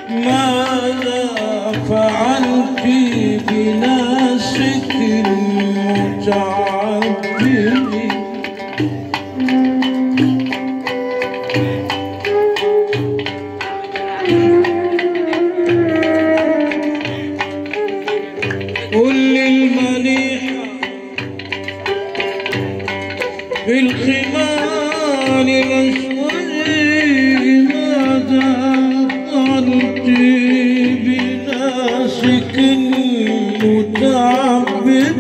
ماذا فعلت بناسك المتعبد قل للمليحة في الخمار الأسود ماذا قلت بناسك المتعبد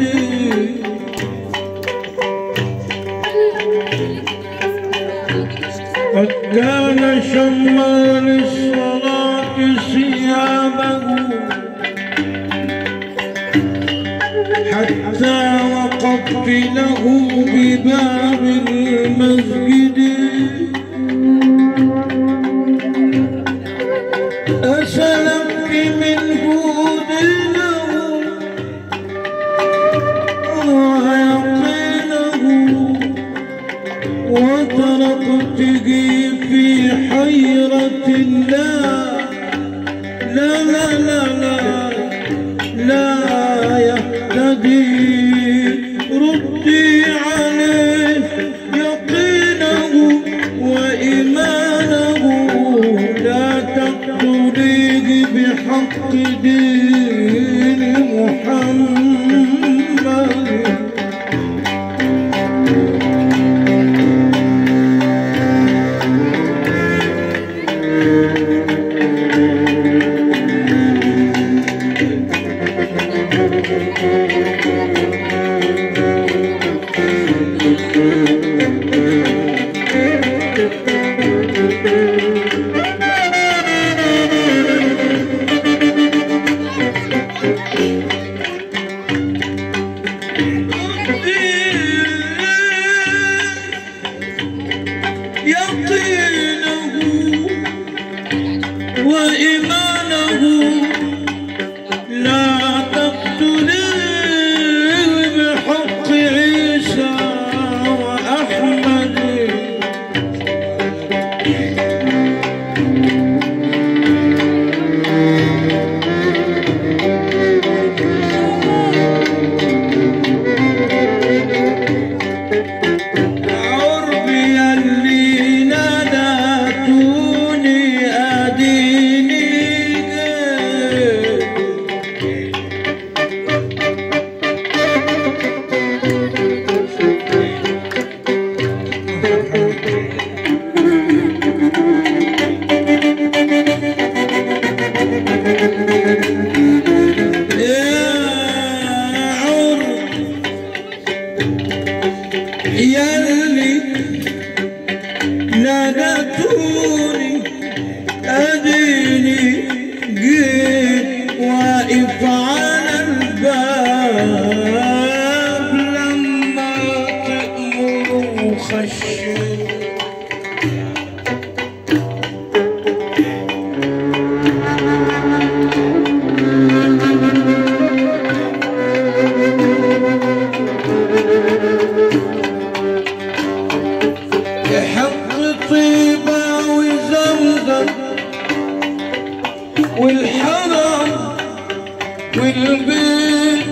قد كان شما للصلاة ثيابه حتى وقفت له بباب المسجد أسلمت من جود له ويقينه وتركته في حيرة لا لا لا لا لا لا يهتدي ردي عليه يقينه وإيمانه لا تقتليه بحق دين محمد يقينه وإيمانه لا تقتلي بحق عيسى وأحمد عربي اللي نادتوني أديني يا عرب يلي نادتوني أديني جيت واقف على الباب لما تأمروا خشيت يحق طيبة وزمزم والحرم والبيت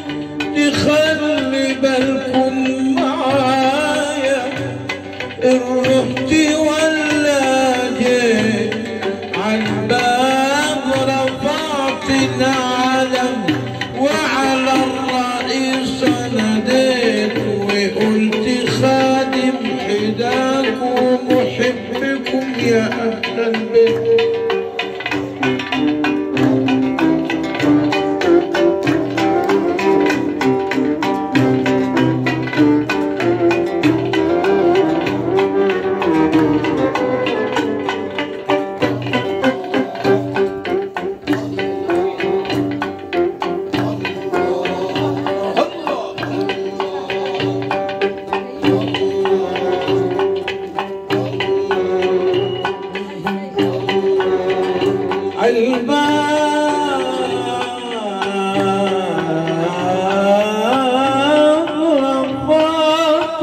تخلي بالكم معايا إن رحت ولا جيت عالباب رفعت العلم وعلى الرئيس ناديت وقلت خادم حداكم محبكم يا أهل البيت الباب رفعت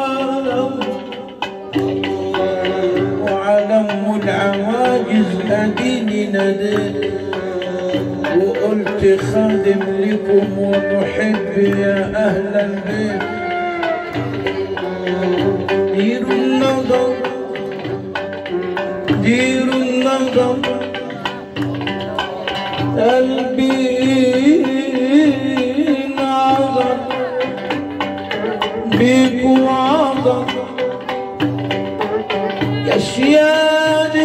العلم وعلم العواجز أن اديني ناديت وقلت خادم لكم ومحب يا اهل البيت ديروا النظر ديروا النظر قلبي نعذر بيك وعذر يا شيادي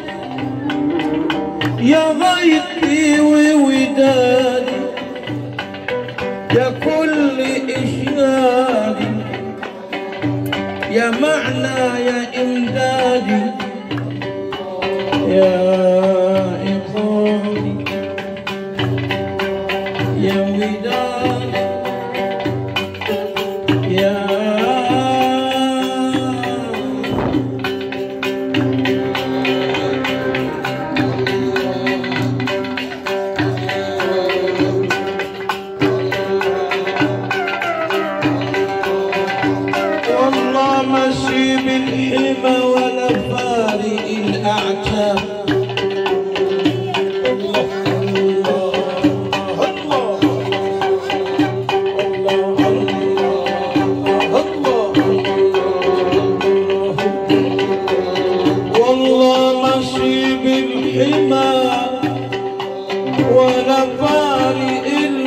يا غيثي وودادي يا كل إشنادي يا معنى يا إمدادي يا إخواني يا ودادي يا والله ماشي بالحمى ولا فارق الاعتاب الله الله الله الله الله والله ماشي بالحمى ولا فارق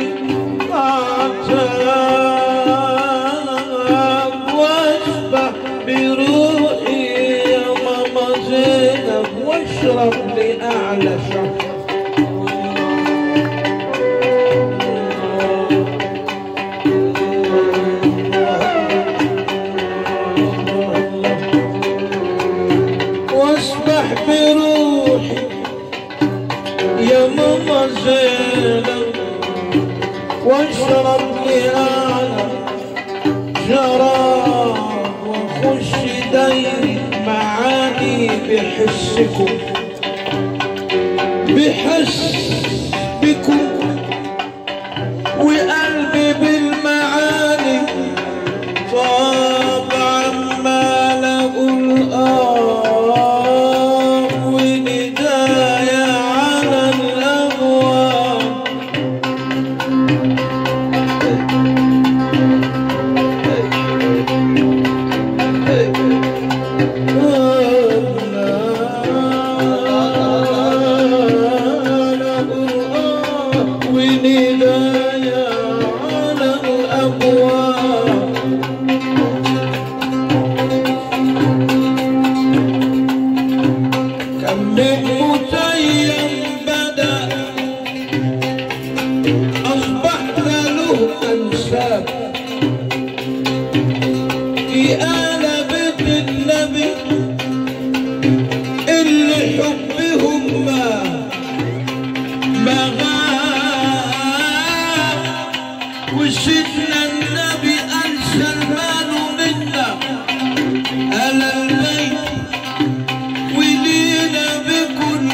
الأعتاب واشبع بروحي يا ماما زينب واشرب لأعلى شهر واسبح بروحي يا ماما زينب واشرب لي اعلى شراب وخش دايري معاني بحسكم بحس بكم وقلبي بالمعاني طبعا ما اقول اه وندايا على الابواب وندايا على الابواب كم من متيم بدا اصبحت له انساب في آل بيت النبي اللي حبهم ما ما غاب وسيدنا النبي قال سلمان منا على البيت ولينا بكل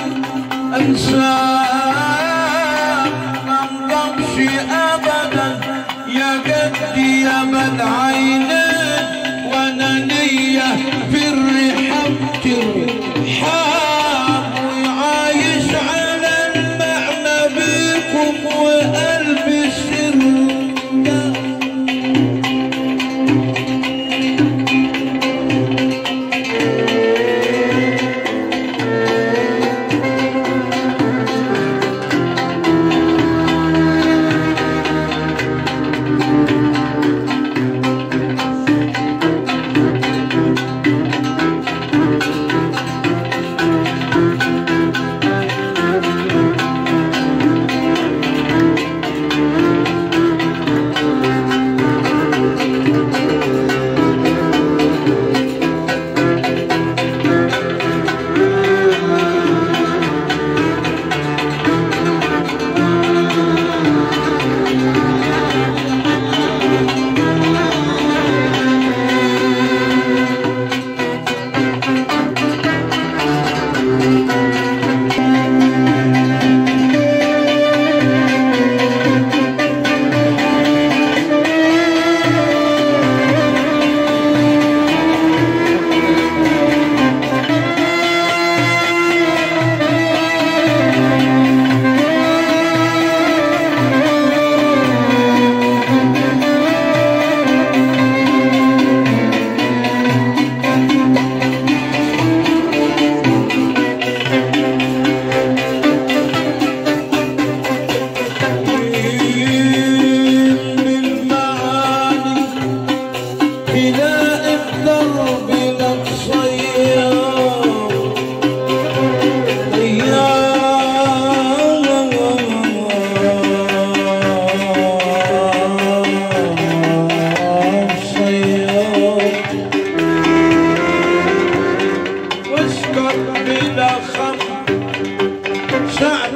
أنساب ما نضمش أبدا يا جدي يا من عينين وانا نية في الرحاب ترحاب وعايش على المعنى بيكم وقلبي سر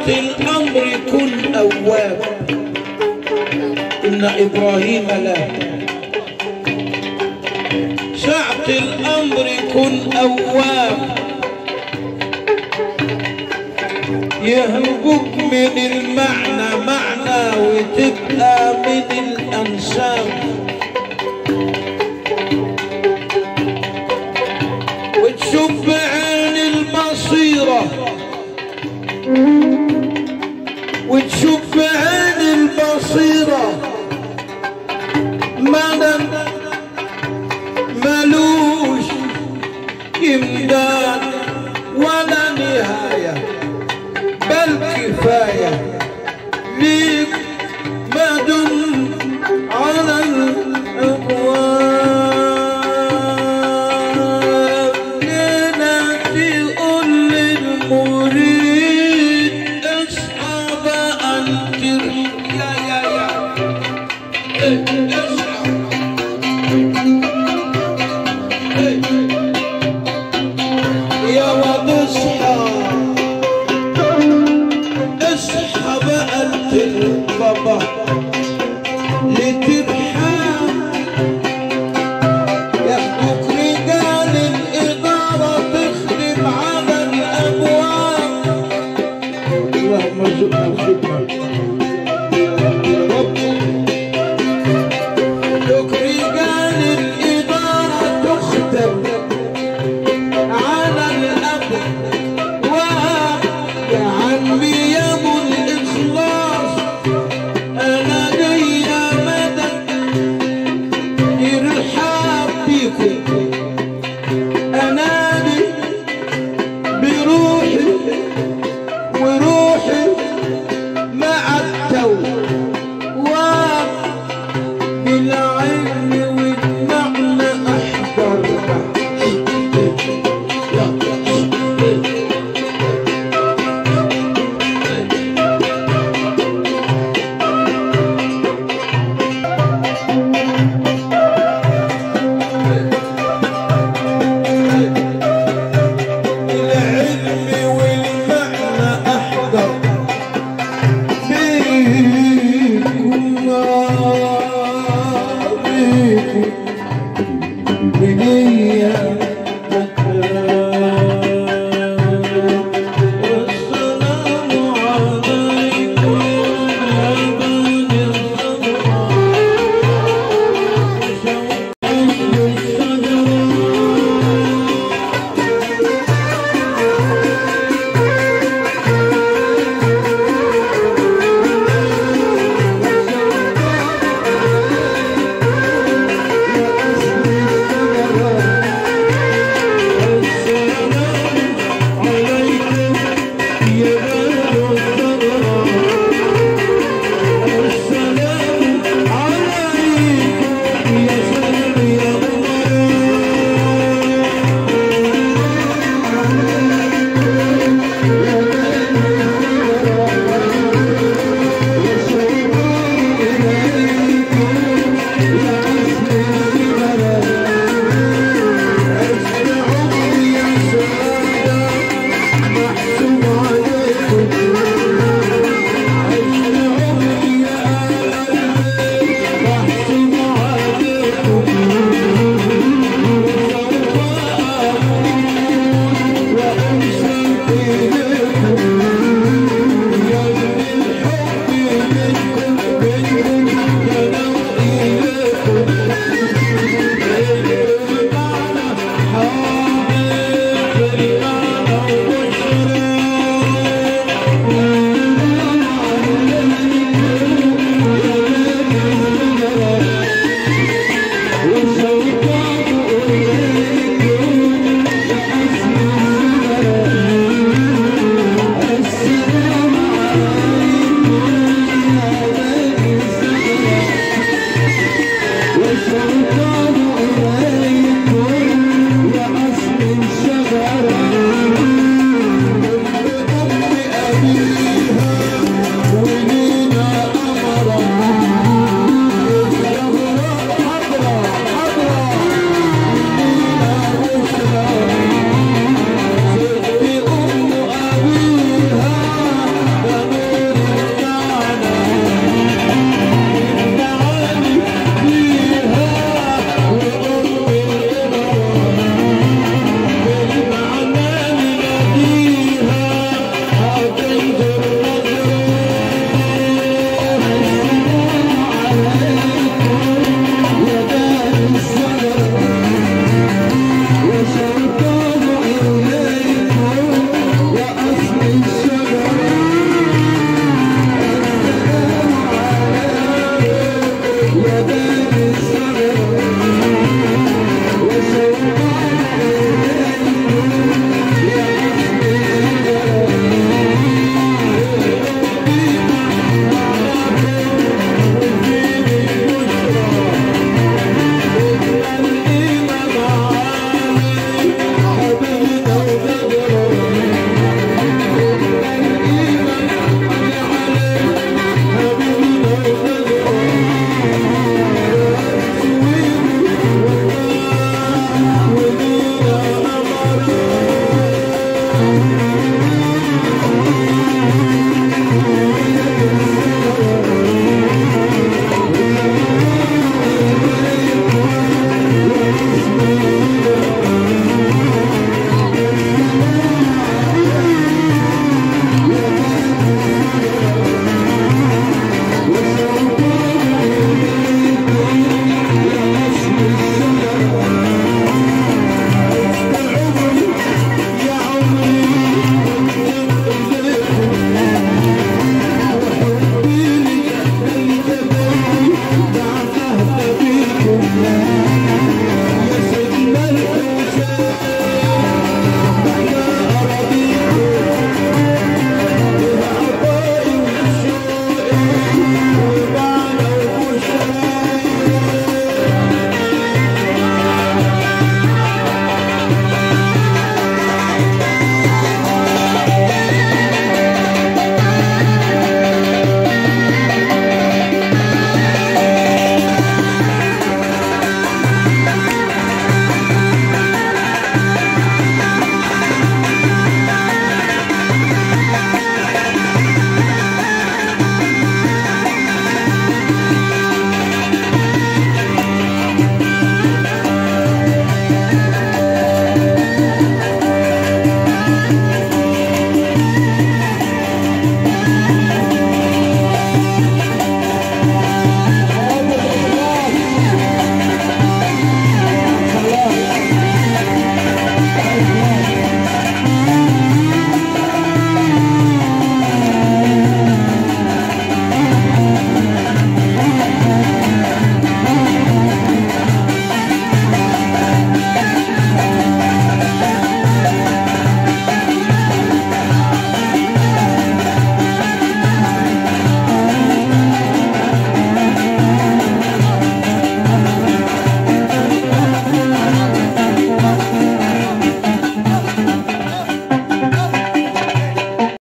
ساعة الأمر كن أواب إن إبراهيم لا ساعة الأمر كن أواب يهبك من المعنى معنى وتبقى من الأنساب وتشوف بعين البصيرة وتشوف بعين البصيرة مدى ملوش إمداد ولا نهاية بل كفاية ليك ما دم على الأبواب لنا تقول للمريد اصحاب أنكر يا يا يا إيه، اصحى إيه. يا واد اصحى اصحى بقى انت بابا لترحم ياخدوك رجال الإدارة تخدم على الأبواب اللهم ارزقنا الخدمة